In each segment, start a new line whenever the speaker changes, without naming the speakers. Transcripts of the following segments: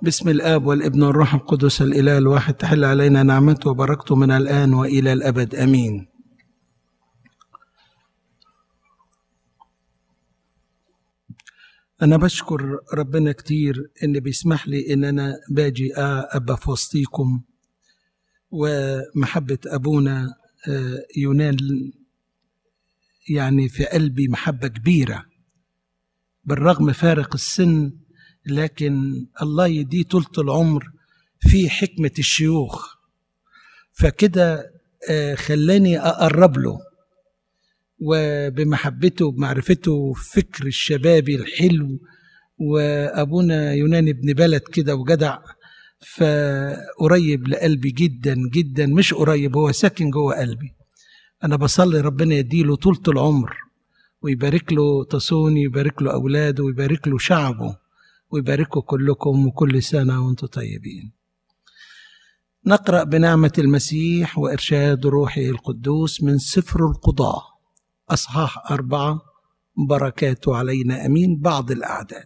بسم الآب والابن والروح القدس الإله الواحد تحل علينا نعمته وبركته من الآن وإلى الأبد آمين أنا بشكر ربنا كتير إن بيسمح لي إن أنا باجي أبقى في وسطيكم ومحبة أبونا يونان يعني في قلبي محبة كبيرة بالرغم فارق السن لكن الله يديه طولة العمر في حكمة الشيوخ فكده خلاني أقرب له وبمحبته وبمعرفته فكر الشبابي الحلو وأبونا يونان ابن بلد كده وجدع فقريب لقلبي جدا جدا مش قريب هو ساكن جوه قلبي أنا بصلي ربنا يديله طولة العمر ويبارك له تصوني ويبارك له أولاده ويبارك له شعبه ويبارككم كلكم وكل سنة وانتم طيبين نقرأ بنعمة المسيح وإرشاد روحه القدوس من سفر القضاة أصحاح أربعة بركاته علينا أمين بعض الأعداد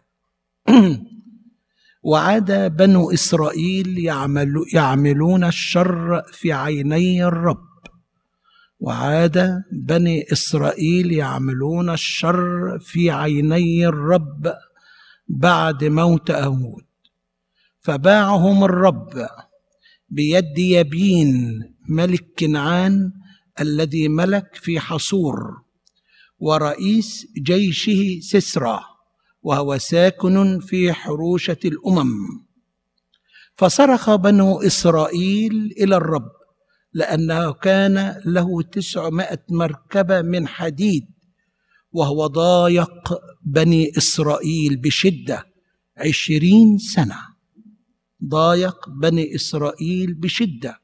وعاد بنو إسرائيل يعمل يعملون الشر في عيني الرب وعاد بني إسرائيل يعملون الشر في عيني الرب بعد موت أهود فباعهم الرب بيد يبين ملك كنعان الذي ملك في حصور ورئيس جيشه سسرى وهو ساكن في حروشة الأمم فصرخ بنو إسرائيل إلى الرب لأنه كان له تسعمائة مركبة من حديد وهو ضايق بني إسرائيل بشدة عشرين سنة ضايق بني إسرائيل بشدة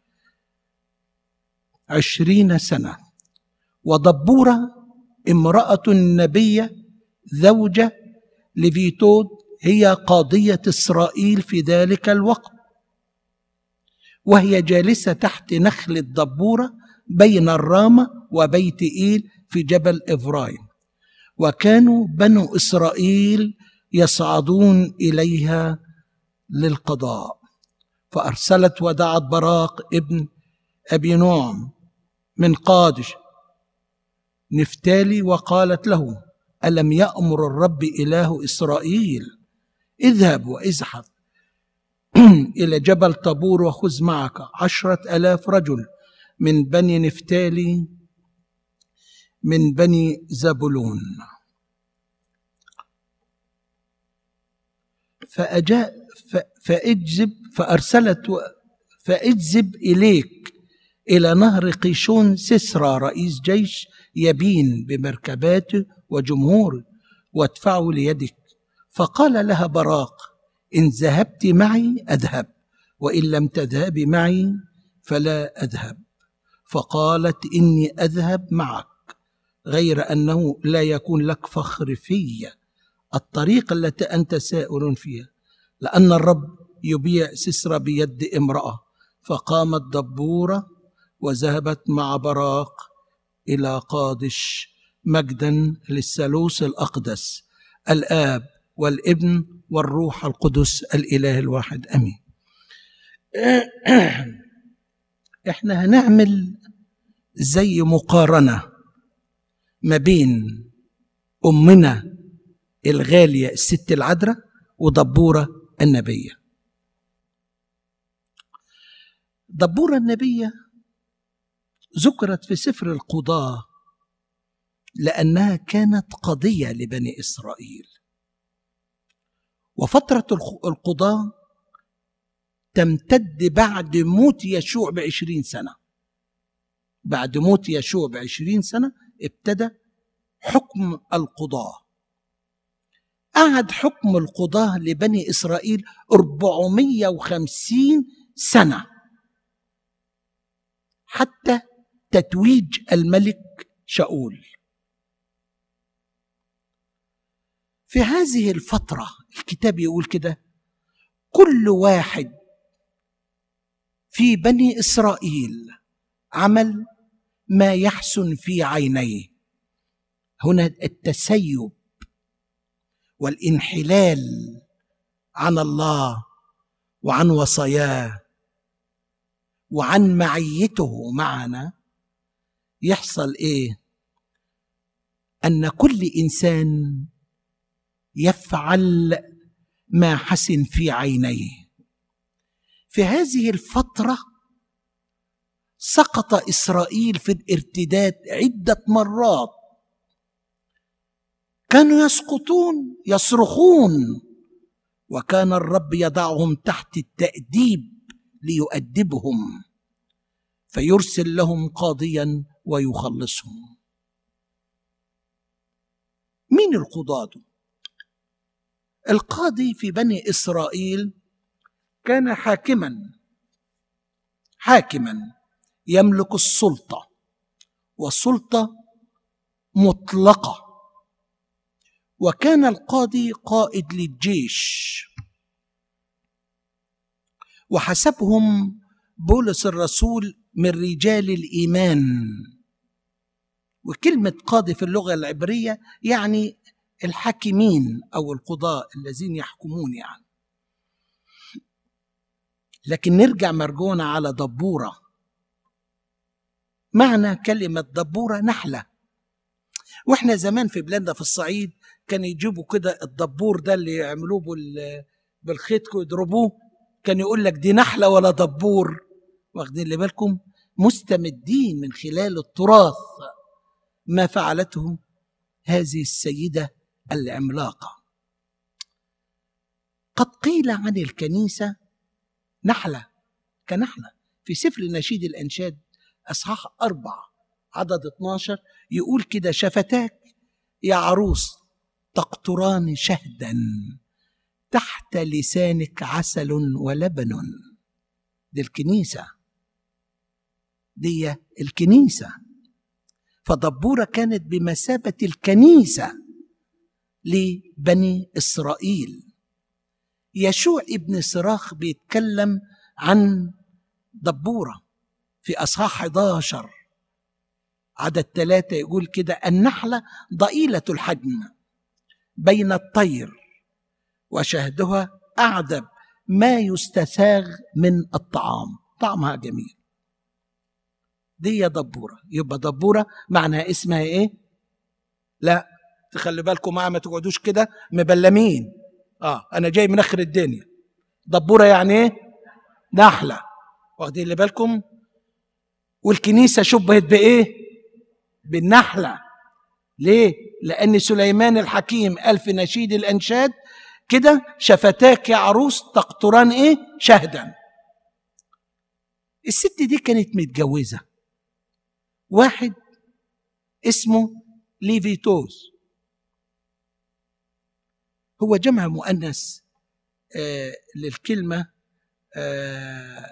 عشرين سنة ودبورة امرأة نبية زوجة لفيتود هي قاضية إسرائيل في ذلك الوقت وهي جالسة تحت نخل الدبورة بين الرامة وبيت إيل في جبل إفرايم وكانوا بنو إسرائيل يصعدون إليها للقضاء فأرسلت ودعت براق ابن أبي نعم من قادش نفتالي وقالت له ألم يأمر الرب إله إسرائيل اذهب وازحف إلى جبل طابور وخذ معك عشرة ألاف رجل من بني نفتالي من بني زبلون فأجاء فأجذب فأرسلت فأجذب إليك إلى نهر قيشون سسرى رئيس جيش يبين بمركباته وجمهوره وادفعه ليدك فقال لها براق إن ذهبت معي أذهب وإن لم تذهبي معي فلا أذهب فقالت إني أذهب معك غير أنه لا يكون لك فخر في الطريق التي أنت سائر فيها لأن الرب يبيع سسرة بيد امرأة فقامت دبورة وذهبت مع براق إلى قادش مجدا للثالوث الأقدس الآب والابن والروح القدس الإله الواحد أمين احنا هنعمل زي مقارنة ما بين أمنا الغالية الست العذراء ودبورة النبية دبورة النبية ذكرت في سفر القضاة لأنها كانت قضية لبني إسرائيل وفترة القضاة تمتد بعد موت يشوع بعشرين سنة بعد موت يشوع بعشرين سنة ابتدى حكم القضاة قعد حكم القضاة لبني إسرائيل 450 سنة حتى تتويج الملك شاول في هذه الفترة الكتاب يقول كده كل واحد في بني إسرائيل عمل ما يحسن في عينيه هنا التسيب والانحلال عن الله وعن وصاياه وعن معيته معنا يحصل ايه ان كل انسان يفعل ما حسن في عينيه في هذه الفتره سقط اسرائيل في الارتداد عده مرات كانوا يسقطون يصرخون وكان الرب يضعهم تحت التاديب ليؤدبهم فيرسل لهم قاضيا ويخلصهم مين القضاة القاضي في بني إسرائيل كان حاكما حاكما يملك السلطة والسلطة مطلقة وكان القاضي قائد للجيش وحسبهم بولس الرسول من رجال الايمان وكلمه قاضي في اللغه العبريه يعني الحاكمين او القضاء الذين يحكمون يعني لكن نرجع مرجونا على دبوره معنى كلمه دبوره نحله واحنا زمان في بلادنا في الصعيد كانوا يجيبوا كده الدبور ده اللي يعملوه بالخيط يضربوه كان يقول لك دي نحله ولا دبور واخدين اللي بالكم مستمدين من خلال التراث ما فعلته هذه السيده العملاقه قد قيل عن الكنيسه نحله كنحله في سفر نشيد الانشاد اصحاح اربع عدد 12 يقول كده شفتاك يا عروس تقطران شهدا تحت لسانك عسل ولبن دي الكنيسة دي الكنيسة فدبورة كانت بمثابة الكنيسة لبني إسرائيل يشوع ابن صراخ بيتكلم عن دبورة في أصحاح 11 عدد ثلاثة يقول كده النحلة ضئيلة الحجم بين الطير وشهدها أعذب ما يستساغ من الطعام طعمها جميل دي يا دبورة يبقى دبورة معناها اسمها ايه لا تخلي بالكم معايا ما تقعدوش كده مبلمين اه انا جاي من اخر الدنيا دبورة يعني ايه نحلة واخدين اللي بالكم والكنيسة شبهت بايه بالنحلة ليه لأن سليمان الحكيم قال في نشيد الأنشاد كده شفتاك يا عروس تقطران ايه شهدا الست دي كانت متجوزه واحد اسمه ليفيتوس هو جمع مؤنث آه للكلمه آه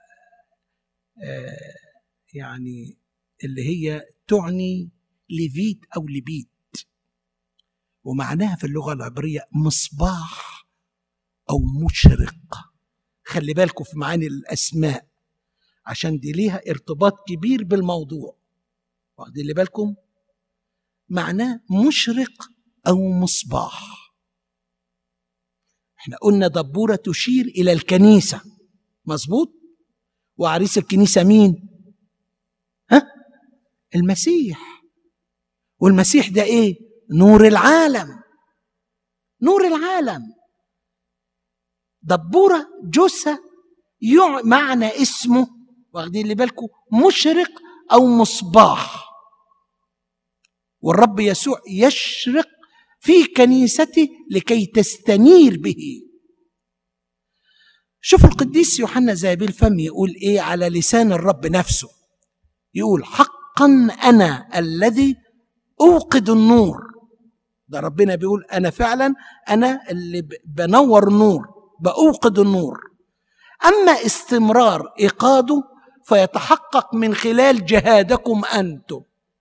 آه يعني اللي هي تعني ليفيت او لبيت ومعناها في اللغه العبريه مصباح او مشرق خلي بالكم في معاني الاسماء عشان دي ليها ارتباط كبير بالموضوع واخدين اللي بالكم معناه مشرق او مصباح احنا قلنا دبوره تشير الى الكنيسه مظبوط وعريس الكنيسه مين ها المسيح والمسيح ده ايه نور العالم نور العالم دبوره جثه يع... معنى اسمه واخدين اللي بالكم مشرق او مصباح والرب يسوع يشرق في كنيسته لكي تستنير به شوف القديس يوحنا زابيل فم يقول ايه على لسان الرب نفسه يقول حقا انا الذي اوقد النور ده ربنا بيقول انا فعلا انا اللي بنور النور باوقد النور اما استمرار ايقاده فيتحقق من خلال جهادكم انتم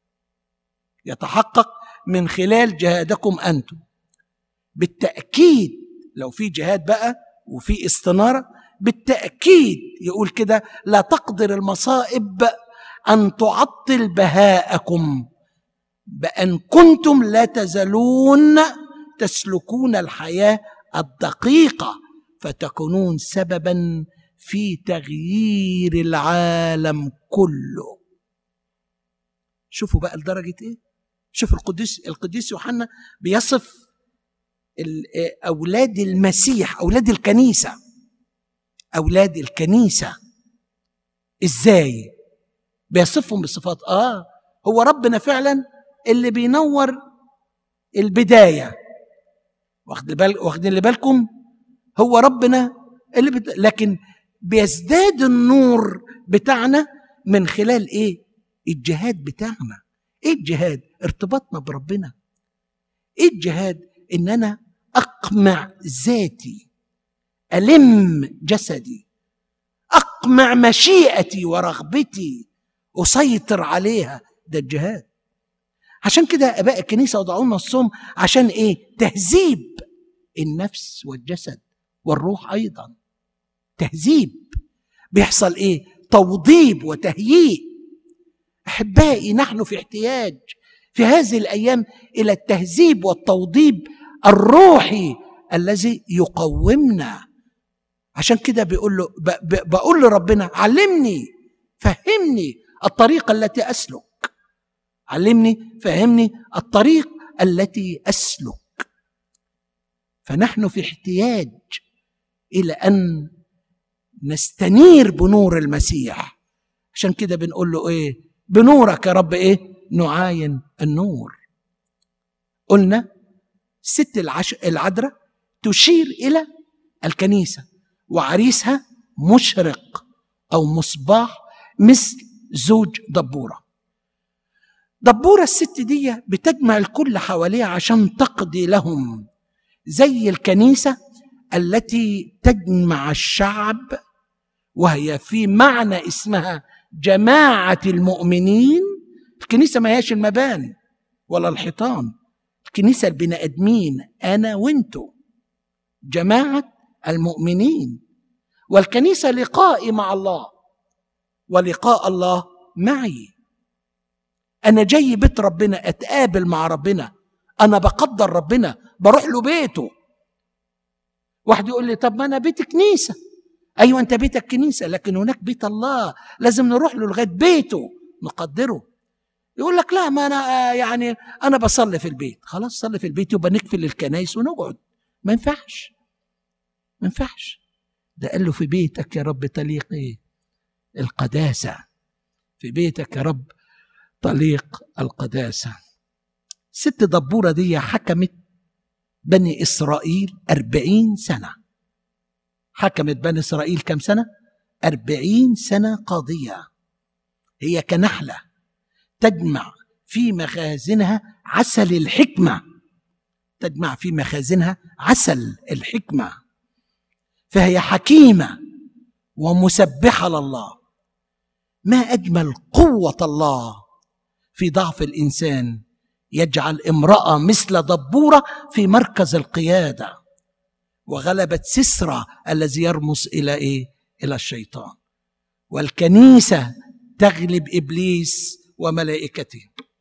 يتحقق من خلال جهادكم انتم بالتاكيد لو في جهاد بقى وفي استناره بالتاكيد يقول كده لا تقدر المصائب ان تعطل بهاءكم بان كنتم لا تزالون تسلكون الحياه الدقيقه فتكونون سببا في تغيير العالم كله شوفوا بقى لدرجة ايه شوف القديس القديس يوحنا بيصف أولاد المسيح أولاد الكنيسة أولاد الكنيسة إزاي بيصفهم بصفات آه هو ربنا فعلا اللي بينور البداية واخد بال واخدين بالكم هو ربنا اللي بت... لكن بيزداد النور بتاعنا من خلال ايه الجهاد بتاعنا ايه الجهاد ارتباطنا بربنا ايه الجهاد ان انا اقمع ذاتي الم جسدي اقمع مشيئتي ورغبتي اسيطر عليها ده الجهاد عشان كده اباء الكنيسه وضعوا لنا الصوم عشان ايه تهذيب النفس والجسد والروح ايضا تهذيب بيحصل ايه توضيب وتهيئ احبائي نحن في احتياج في هذه الايام الى التهذيب والتوضيب الروحي الذي يقومنا عشان كده بيقول له بقول لربنا علمني فهمني الطريقه التي اسلك علمني فهمني الطريق التي اسلك فنحن في احتياج الى ان نستنير بنور المسيح عشان كده بنقول له ايه بنورك يا رب ايه نعاين النور قلنا الست العش... العذراء تشير الى الكنيسه وعريسها مشرق او مصباح مثل زوج دبوره دبوره الست دي بتجمع الكل حواليها عشان تقضي لهم زي الكنيسه التي تجمع الشعب وهي في معنى اسمها جماعه المؤمنين الكنيسه ما هياش المباني ولا الحيطان الكنيسه البني ادمين انا وانتو جماعه المؤمنين والكنيسه لقائي مع الله ولقاء الله معي انا جاي بيت ربنا اتقابل مع ربنا انا بقدر ربنا بروح له بيته واحد يقول لي طب ما انا بيت كنيسه ايوه انت بيتك كنيسه لكن هناك بيت الله لازم نروح له لغايه بيته نقدره يقول لك لا ما انا يعني انا بصلي في البيت خلاص صلي في البيت يبقى نقفل الكنايس ونقعد ما ينفعش ما ينفعش ده قال له في بيتك يا رب تليق ايه القداسه في بيتك يا رب طليق القداسه ست دبوره دي حكمت بني اسرائيل أربعين سنه حكمت بني اسرائيل كم سنه أربعين سنه قاضيه هي كنحله تجمع في مخازنها عسل الحكمه تجمع في مخازنها عسل الحكمه فهي حكيمه ومسبحه لله ما اجمل قوه الله في ضعف الانسان يجعل امراه مثل دبوره في مركز القياده وغلبت سسرى الذي يرمز الى ايه الى الشيطان والكنيسه تغلب ابليس وملائكته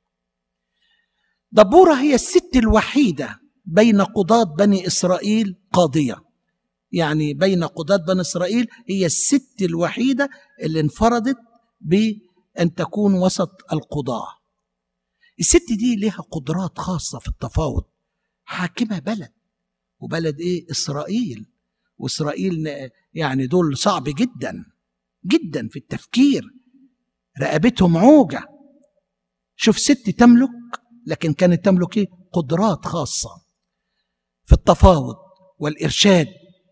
دبوره هي الست الوحيده بين قضاه بني اسرائيل قاضيه يعني بين قضاه بني اسرائيل هي الست الوحيده اللي انفردت بان تكون وسط القضاه الست دي لها قدرات خاصه في التفاوض حاكمه بلد وبلد ايه اسرائيل واسرائيل يعني دول صعب جدا جدا في التفكير رقبتهم عوجه شوف ست تملك لكن كانت تملك ايه قدرات خاصه في التفاوض والارشاد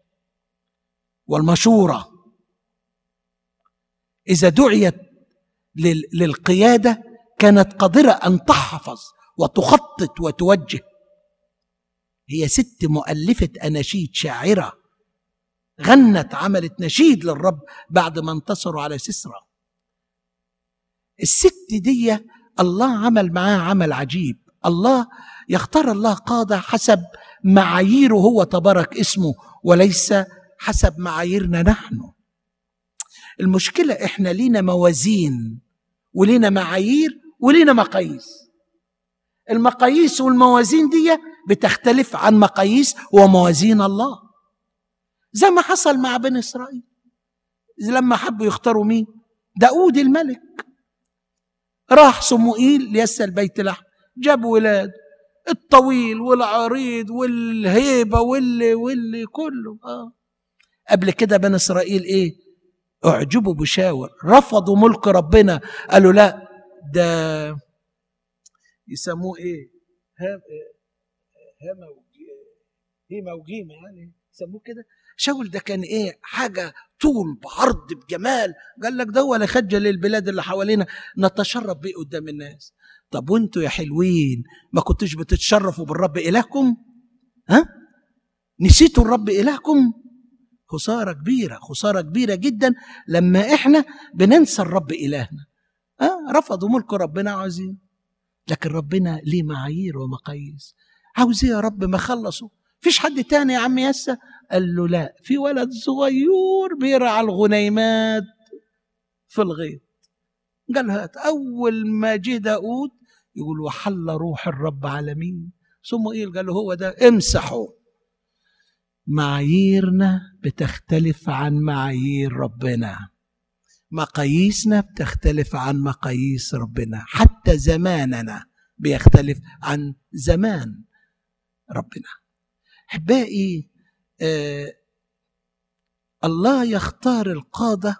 والمشوره اذا دعيت للقياده كانت قادره ان تحفظ وتخطط وتوجه هي ست مؤلفه اناشيد شاعره غنت عملت نشيد للرب بعد ما انتصروا على سسرى الست دي الله عمل معاها عمل عجيب الله يختار الله قادة حسب معاييره هو تبارك اسمه وليس حسب معاييرنا نحن المشكلة احنا لينا موازين ولينا معايير ولينا مقاييس المقاييس والموازين دي بتختلف عن مقاييس وموازين الله زي ما حصل مع بني اسرائيل لما حبوا يختاروا مين داود الملك راح صموئيل ليسأل بيت لحم جاب ولاد الطويل والعريض والهيبه واللي واللي كله اه قبل كده بني اسرائيل ايه اعجبوا بشاور رفضوا ملك ربنا قالوا لا ده يسموه ايه هما هيما وجيمة يعني يسموه كده شاول ده كان ايه حاجة طول بعرض بجمال قال لك ده ولا خجل البلاد اللي حوالينا نتشرف بيه قدام الناس طب وانتوا يا حلوين ما كنتوش بتتشرفوا بالرب إلهكم ها نسيتوا الرب إلهكم خسارة كبيرة خسارة كبيرة جدا لما احنا بننسى الرب إلهنا ها رفضوا ملك ربنا عاوزين لكن ربنا ليه معايير ومقاييس عاوز ايه يا رب ما خلصوا فيش حد تاني يا عم يسا قال له لا في ولد صغير بيرعى الغنيمات في الغيط قال هات اول ما جه داود يقول وحل روح الرب على مين صموئيل قال له هو ده امسحه معاييرنا بتختلف عن معايير ربنا مقاييسنا بتختلف عن مقاييس ربنا حتى زماننا بيختلف عن زمان ربنا احبائي آه الله يختار القاده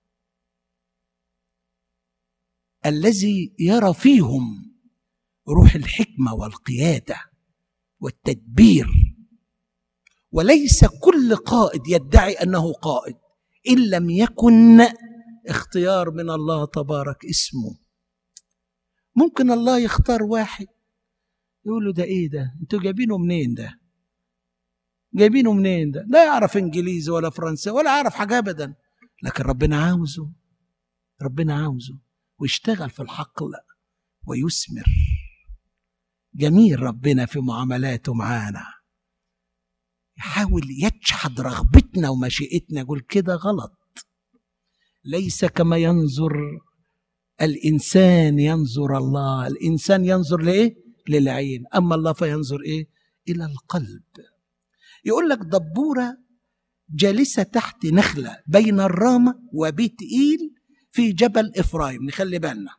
الذي يرى فيهم روح الحكمه والقياده والتدبير وليس كل قائد يدعي انه قائد ان لم يكن اختيار من الله تبارك اسمه ممكن الله يختار واحد يقول له ده ايه ده انتوا جايبينه منين ده جايبينه منين ده لا يعرف انجليزي ولا فرنسي ولا يعرف حاجه ابدا لكن ربنا عاوزه ربنا عاوزه ويشتغل في الحقل ويثمر جميل ربنا في معاملاته معانا يحاول يجحد رغبتنا ومشيئتنا يقول كده غلط ليس كما ينظر الانسان ينظر الله الانسان ينظر لايه للعين اما الله فينظر ايه الى القلب يقول لك دبوره جالسه تحت نخله بين الرامه وبيت ايل في جبل افرايم نخلي بالنا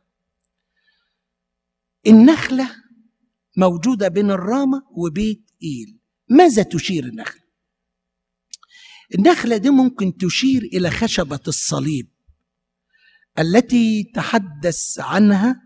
النخله موجوده بين الرامه وبيت ايل ماذا تشير النخله النخله دي ممكن تشير الى خشبه الصليب التي تحدث عنها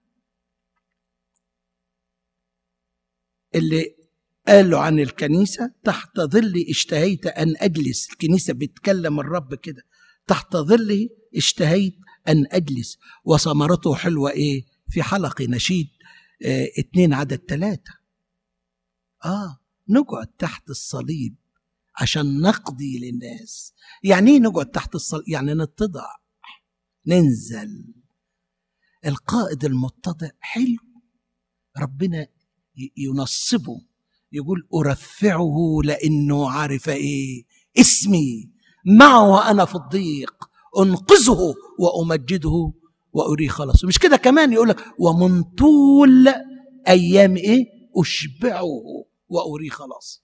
اللي قالوا عن الكنيسة تحت ظل اشتهيت أن أجلس الكنيسة بتكلم الرب كده تحت ظله اشتهيت أن أجلس وثمرته حلوة إيه في حلق نشيد اه اتنين عدد ثلاثة آه نقعد تحت الصليب عشان نقضي للناس يعني ايه نقعد تحت الصليب يعني نتضع ننزل القائد المتضع حلو ربنا ينصبه يقول أرفعه لأنه عارف إيه اسمي معه وأنا في الضيق أنقذه وأمجده وأريه خلاص مش كده كمان يقول لك ومن طول أيام إيه أشبعه وأريه خلاص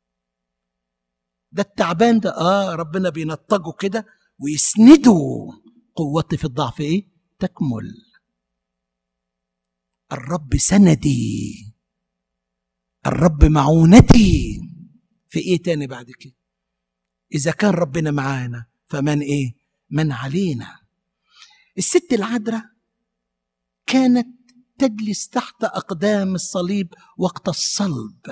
ده التعبان ده آه ربنا بينطقه كده ويسنده قوتي في الضعف إيه تكمل الرب سندي الرب معونتي في ايه تاني بعد كده اذا كان ربنا معانا فمن ايه من علينا الست العذراء كانت تجلس تحت اقدام الصليب وقت الصلب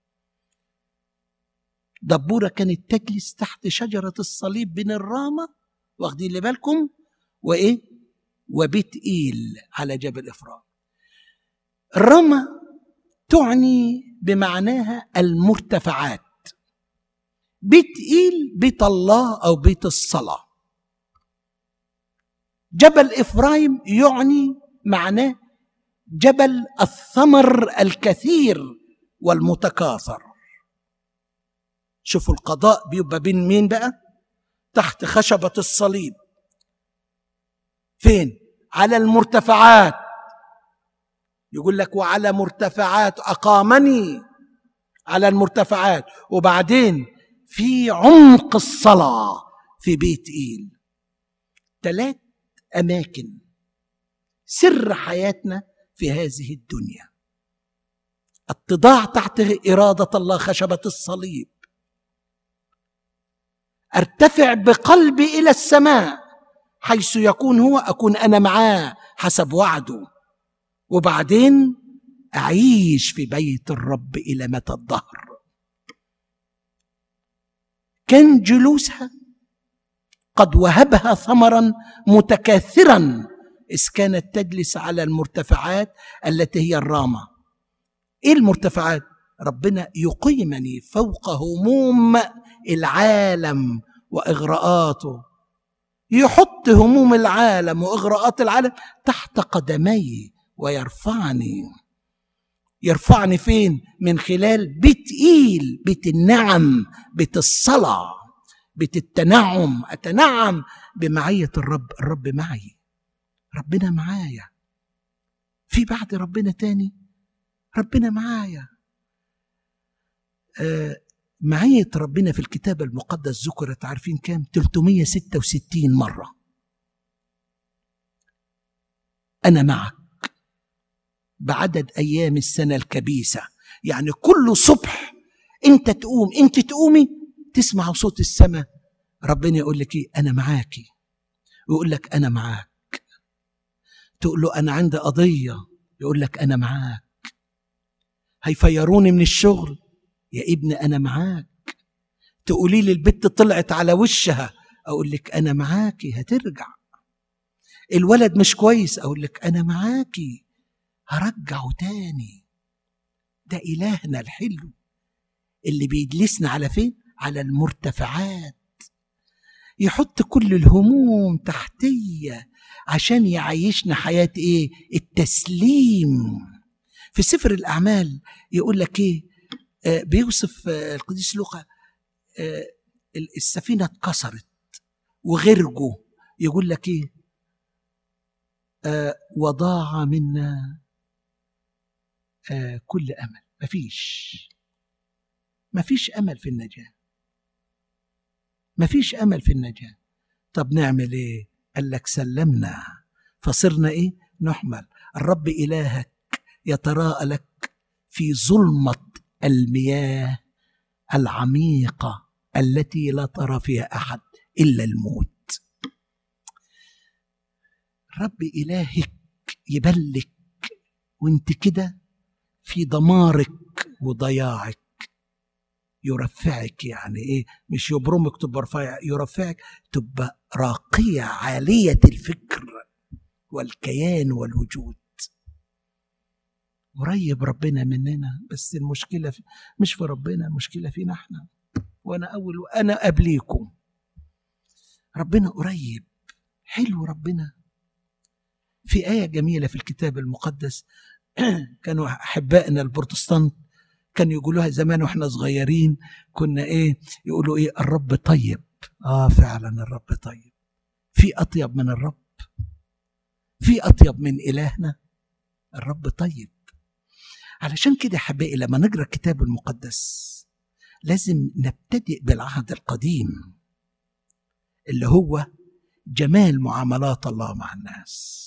دبوره كانت تجلس تحت شجره الصليب بين الرامه واخدين اللي بالكم وايه وبيت ايل على جبل افرام الرمى تعني بمعناها المرتفعات بيت إيل بيت الله أو بيت الصلاة جبل إفرايم يعني معناه جبل الثمر الكثير والمتكاثر شوفوا القضاء بيبقى بين مين بقى تحت خشبة الصليب فين على المرتفعات يقول لك وعلى مرتفعات اقامني على المرتفعات وبعدين في عمق الصلاة في بيت إيل ثلاث أماكن سر حياتنا في هذه الدنيا اتضاع تحت إرادة الله خشبة الصليب ارتفع بقلبي إلى السماء حيث يكون هو أكون أنا معاه حسب وعده وبعدين أعيش في بيت الرب إلى متى الظهر كان جلوسها قد وهبها ثمرا متكاثرا إذ كانت تجلس على المرتفعات التي هي الرامة إيه المرتفعات؟ ربنا يقيمني فوق هموم العالم وإغراءاته يحط هموم العالم وإغراءات العالم تحت قدمي ويرفعني يرفعني فين من خلال بيت إيل بيت النعم بيت الصلاة بيت التنعم أتنعم بمعية الرب الرب معي ربنا معايا في بعد ربنا تاني ربنا معايا آه معية ربنا في الكتاب المقدس ذكرت عارفين كام 366 مرة أنا معك بعدد أيام السنة الكبيسة يعني كل صبح أنت تقوم أنت تقومي تسمع صوت السماء ربنا يقول لك إيه أنا معاكي ويقول لك أنا معاك تقول له أنا عندي قضية يقول لك أنا معاك هيفيروني من الشغل يا ابني أنا معاك تقولي لي البت طلعت على وشها أقول لك أنا معاكي هترجع الولد مش كويس أقول لك أنا معاكي هرجعه تاني ده إلهنا الحلو اللي بيجلسنا على فين؟ على المرتفعات يحط كل الهموم تحتيه عشان يعيشنا حياة ايه التسليم في سفر الأعمال يقول لك ايه آه بيوصف آه القديس لوقا آه السفينة اتكسرت وغرجوا يقول لك ايه آه وضاع منا آه كل أمل مفيش مفيش أمل في النجاة مفيش أمل في النجاة طب نعمل ايه قال لك سلمنا فصرنا ايه نحمل الرب الهك يتراءى لك في ظلمه المياه العميقه التي لا ترى فيها احد الا الموت الرب الهك يبلك وانت كده في دمارك وضياعك يرفعك يعني ايه مش يبرمك تبقى رفيع يرفعك تبقى راقية عالية الفكر والكيان والوجود قريب ربنا مننا بس المشكلة في مش في ربنا المشكلة فينا احنا وانا اول وانا قبليكم ربنا قريب حلو ربنا في آية جميلة في الكتاب المقدس كانوا أحبائنا البروتستانت كانوا يقولوها زمان واحنا صغيرين كنا ايه يقولوا ايه الرب طيب اه فعلا الرب طيب في اطيب من الرب في اطيب من الهنا الرب طيب علشان كده حبائي لما نقرا الكتاب المقدس لازم نبتدئ بالعهد القديم اللي هو جمال معاملات الله مع الناس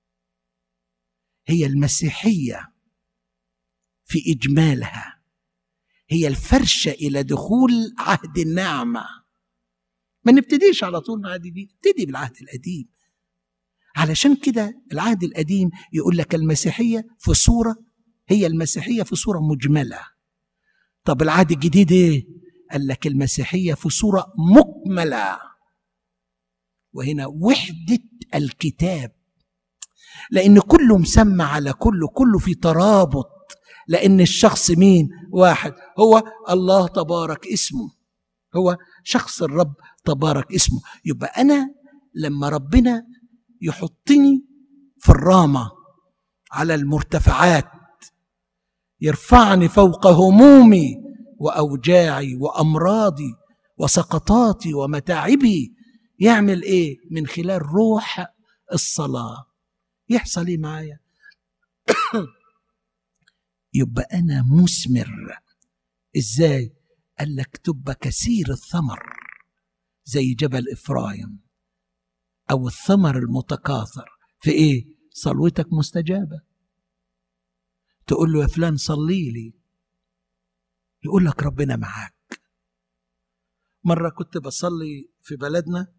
هي المسيحيه في اجمالها هي الفرشه الى دخول عهد النعمه ما نبتديش على طول العهد الجديد نبتدي بالعهد القديم علشان كده العهد القديم يقول لك المسيحيه في صوره هي المسيحيه في صوره مجمله طب العهد الجديد ايه قال لك المسيحيه في صوره مكمله وهنا وحده الكتاب لان كله مسمى على كله كله في ترابط لان الشخص مين واحد هو الله تبارك اسمه هو شخص الرب تبارك اسمه يبقى انا لما ربنا يحطني في الرامه على المرتفعات يرفعني فوق همومي واوجاعي وامراضي وسقطاتي ومتاعبي يعمل ايه من خلال روح الصلاه يحصل ايه معايا يبقى انا مثمر ازاي قال لك تبقى كثير الثمر زي جبل افرايم او الثمر المتكاثر في ايه صلوتك مستجابه تقول له يا فلان صلي لي يقول لك ربنا معاك مره كنت بصلي في بلدنا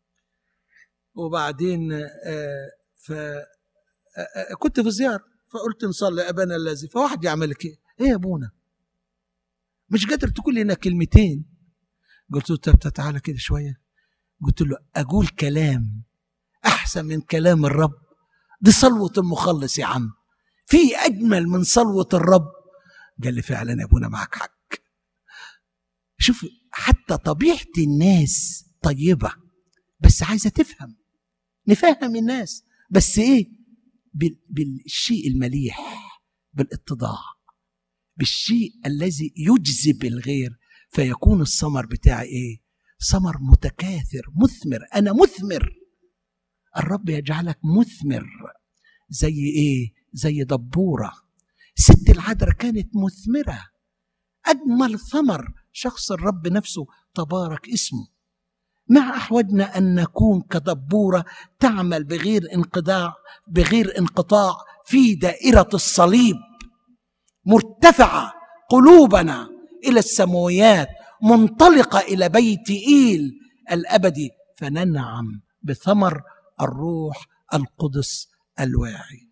وبعدين آه، ف آه، آه، كنت في زياره فقلت نصلي ابانا الذي فواحد يعمل لك ايه ايه يا ابونا مش قادر تقول لنا كلمتين قلت له طب تعالى كده شويه قلت له اقول كلام احسن من كلام الرب دي صلوه المخلص يا عم في اجمل من صلوه الرب قال لي فعلا يا ابونا معك حق شوف حتى طبيعه الناس طيبه بس عايزه تفهم نفهم الناس بس ايه بالشيء المليح بالاتضاع بالشيء الذي يجذب الغير فيكون الثمر بتاعي ايه ثمر متكاثر مثمر انا مثمر الرب يجعلك مثمر زي ايه زي دبوره ست العذراء كانت مثمره اجمل ثمر شخص الرب نفسه تبارك اسمه ما احوجنا ان نكون كدبوره تعمل بغير انقطاع بغير انقطاع في دائره الصليب مرتفعه قلوبنا الى السماويات منطلقه الى بيت ايل الابدي فننعم بثمر الروح القدس الواعي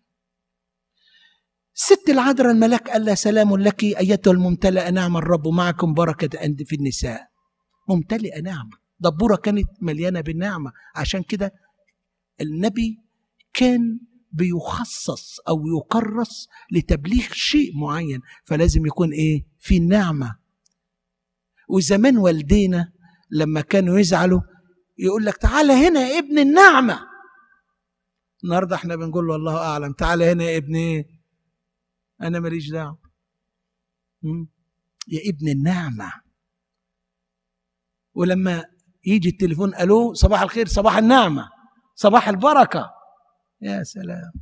ست العذراء الملاك قال لها سلام لك ايتها الممتلئه نعم الرب معكم بركه انت في النساء ممتلئه نعمه دبوره كانت مليانه بالنعمه عشان كده النبي كان بيخصص او يكرس لتبليغ شيء معين فلازم يكون ايه في النعمه وزمان والدينا لما كانوا يزعلوا يقول لك تعالى هنا يا ابن النعمه النهارده احنا بنقول له الله اعلم تعالى هنا يا ابن ايه انا ماليش دعوه يا ابن النعمه ولما يجي التليفون الو صباح الخير صباح النعمه صباح البركه يا سلام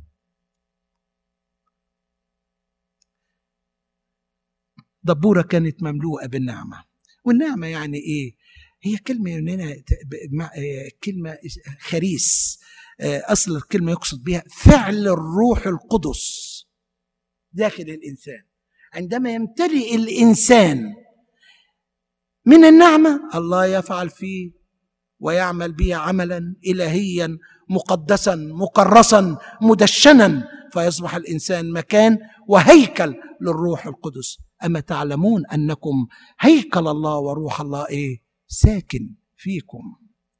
دبوره كانت مملوءه بالنعمه والنعمه يعني ايه هي كلمه هنا كلمه خريس اصل الكلمه يقصد بها فعل الروح القدس داخل الانسان عندما يمتلئ الانسان من النعمه الله يفعل فيه ويعمل به عملا الهيا مقدسا مكرسا مدشنا فيصبح الانسان مكان وهيكل للروح القدس اما تعلمون انكم هيكل الله وروح الله ايه ساكن فيكم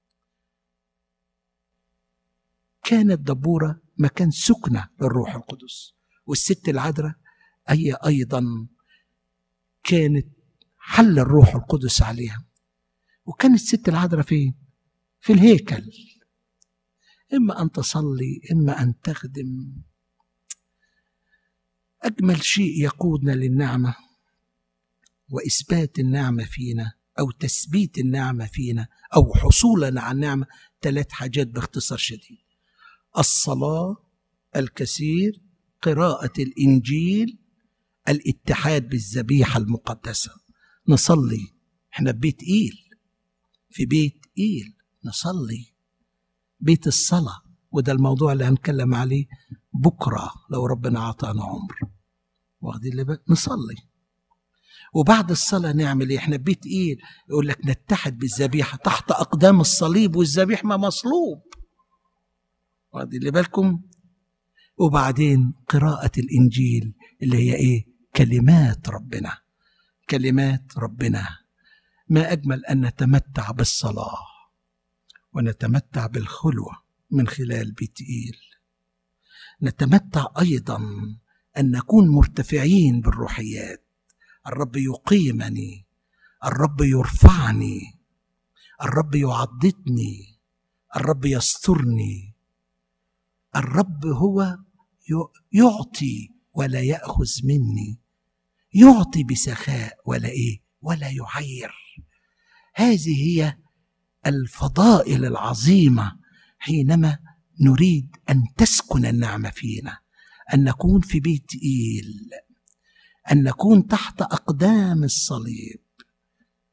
كانت دبوره مكان سكنه للروح القدس والست العذراء هي ايضا كانت حل الروح القدس عليها وكانت الست العذراء فين في الهيكل اما ان تصلي اما ان تخدم اجمل شيء يقودنا للنعمه واثبات النعمه فينا او تثبيت النعمه فينا او حصولنا على النعمه ثلاث حاجات باختصار شديد الصلاه الكثير قراءه الانجيل الاتحاد بالذبيحه المقدسه نصلي احنا ببيت ايل في بيت ايل نصلي بيت الصلاه وده الموضوع اللي هنتكلم عليه بكره لو ربنا اعطانا عمر واخدين اللي نصلي وبعد الصلاة نعمل ايه؟ احنا بيت ايه؟ يقول لك نتحد بالذبيحة تحت أقدام الصليب والذبيح ما مصلوب. واخدين اللي بالكم؟ وبعدين قراءة الإنجيل اللي هي ايه؟ كلمات ربنا. كلمات ربنا. ما أجمل أن نتمتع بالصلاة ونتمتع بالخلوة من خلال بيت إيل. نتمتع أيضا أن نكون مرتفعين بالروحيات. الرب يقيمني الرب يرفعني الرب يعضدني الرب يسترني الرب هو يعطي ولا ياخذ مني يعطي بسخاء ولا ايه ولا يعير هذه هي الفضائل العظيمه حينما نريد ان تسكن النعمه فينا ان نكون في بيت ايل ان نكون تحت اقدام الصليب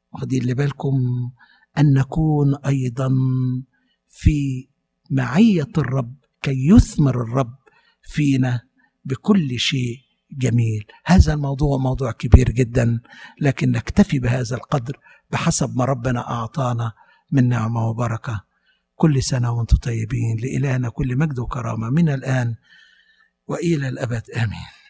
واخدين اللي بالكم أن نكون أيضا في معية الرب كي يثمر الرب فينا بكل شيء جميل هذا الموضوع موضوع كبير جدا لكن نكتفي بهذا القدر بحسب ما ربنا أعطانا من نعمة وبركة كل سنة وانتم طيبين لإلهنا كل مجد وكرامة من الآن وإلى الأبد آمين